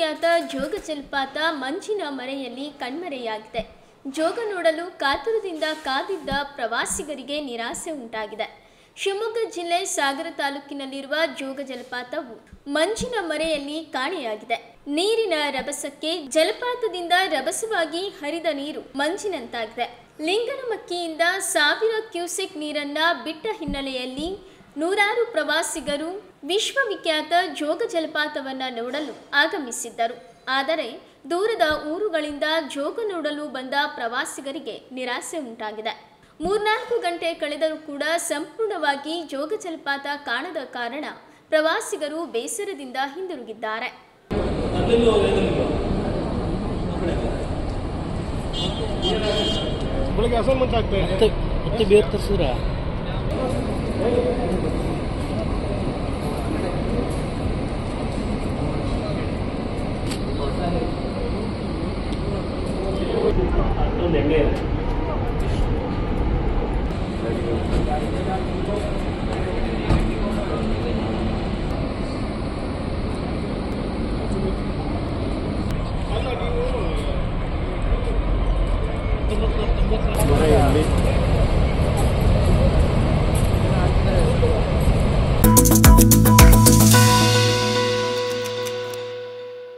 ವಿಶ್ವವಿಖ್ಯಾತ ಜೋಗ ಜಲಪಾತ ಮಂಜಿನ ಮರೆಯಲ್ಲಿ ಕಣ್ಮರೆಯಾಗಿದೆ ಜೋಗ ನೋಡಲು ಕಾತುರದಿಂದ ಕಾದಿದ್ದ ಪ್ರವಾಸಿಗರಿಗೆ ನಿರಾಸೆ ಉಂಟಾಗಿದೆ ಶಿವಮೊಗ್ಗ ಜಿಲ್ಲೆ ಸಾಗರ ತಾಲೂಕಿನಲ್ಲಿರುವ ಜೋಗ ಜಲಪಾತವು ಮಂಜಿನ ಮರೆಯಲ್ಲಿ ಕಾಣೆಯಾಗಿದೆ ನೀರಿನ ರಭಸಕ್ಕೆ ಜಲಪಾತದಿಂದ ರಭಸವಾಗಿ ಹರಿದ ನೀರು ಮಂಜಿನಂತಾಗಿದೆ ಲಿಂಗನಮಕ್ಕಿಯಿಂದ ಸಾವಿರ ಕ್ಯೂಸೆಕ್ ನೀರನ್ನ ಬಿಟ್ಟ ಹಿನ್ನೆಲೆಯಲ್ಲಿ ನೂರಾರು ಪ್ರವಾಸಿಗರು ವಿಶ್ವವಿಖ್ಯಾತ ಜೋಗ ಜಲಪಾತವನ್ನ ನೋಡಲು ಆಗಮಿಸಿದ್ದರು ಆದರೆ ದೂರದ ಊರುಗಳಿಂದ ಜೋಗ ನೋಡಲು ಬಂದ ಪ್ರವಾಸಿಗರಿಗೆ ನಿರಾಸೆ ಉಂಟಾಗಿದೆ ಮೂರ್ನಾಲ್ಕು ಗಂಟೆ ಕಳೆದರೂ ಕೂಡ ಸಂಪೂರ್ಣವಾಗಿ ಜೋಗ ಜಲಪಾತ ಕಾಣದ ಕಾರಣ ಪ್ರವಾಸಿಗರು ಬೇಸರದಿಂದ ಹಿಂದಿರುಗಿದ್ದಾರೆ ಬೆಳಿಗ್ಗೆ ಅಸೈನ್ಮೆಂಟ್ ಆಗ್ತಾ ಇದೆ ಮತ್ತೆ ಮತ್ತೆ ಬೇರೆ ತರ್ಸಿದ್ರ ಒಂದು ಎಣ್ಣೆ ಇದೆ